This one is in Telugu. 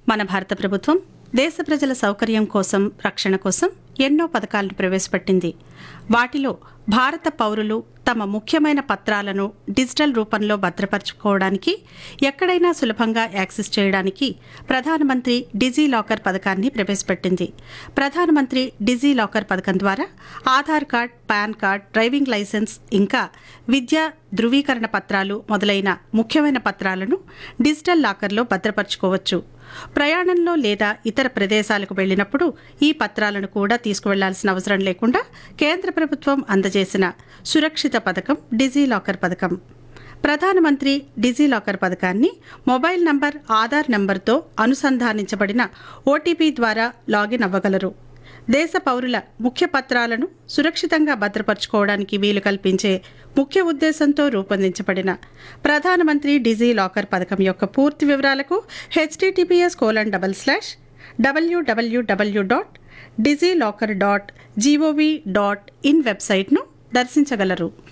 మన భారత ప్రభుత్వం దేశ ప్రజల సౌకర్యం కోసం రక్షణ కోసం ఎన్నో పథకాలను ప్రవేశపెట్టింది వాటిలో భారత పౌరులు తమ ముఖ్యమైన పత్రాలను డిజిటల్ రూపంలో భద్రపరచుకోవడానికి ఎక్కడైనా సులభంగా యాక్సెస్ చేయడానికి ప్రధానమంత్రి డిజీ లాకర్ పథకాన్ని ప్రవేశపెట్టింది ప్రధానమంత్రి డిజీ లాకర్ పథకం ద్వారా Aadhaar card PAN card driving licence ఇంకా విద్యా ధృవీకరణ పత్రాలు మొదలైన ముఖ్యమైన పత్రాలను డిజిటల్ లాకర్లో భద్రపరచుకోవచ్చు ప్రయాణంలో లేదా ఇతర ప్రదేశాలకు వెళ్ళినప్పుడు ఈ పత్రాలను కూడా తీసుకువెళ్లాల్సిన అవసరం లేకుండా కేంద్ర ప్రభుత్వం అందజేసిన సురక్షిత పథకం డిజీ లాకర్ పథకం ప్రధానమంత్రి డిజీ లాకర్ పథకాన్ని మొబైల్ నంబర్ ఆధార్ నంబర్తో అనుసంధానించబడిన ఓటీపీ ద్వారా లాగిన్ అవ్వగలరు దేశ పౌరుల ముఖ్య పత్రాలను సురక్షితంగా భద్రపరచుకోవడానికి వీలు కల్పించే ముఖ్య ఉద్దేశంతో రూపొందించబడిన ప్రధానమంత్రి డిజీ లాకర్ పథకం యొక్క పూర్తి వివరాలకు HTTPS colon double slash WWW dot DigiLocker dot gov dot in వెబ్సైట్ను దర్శించగలరు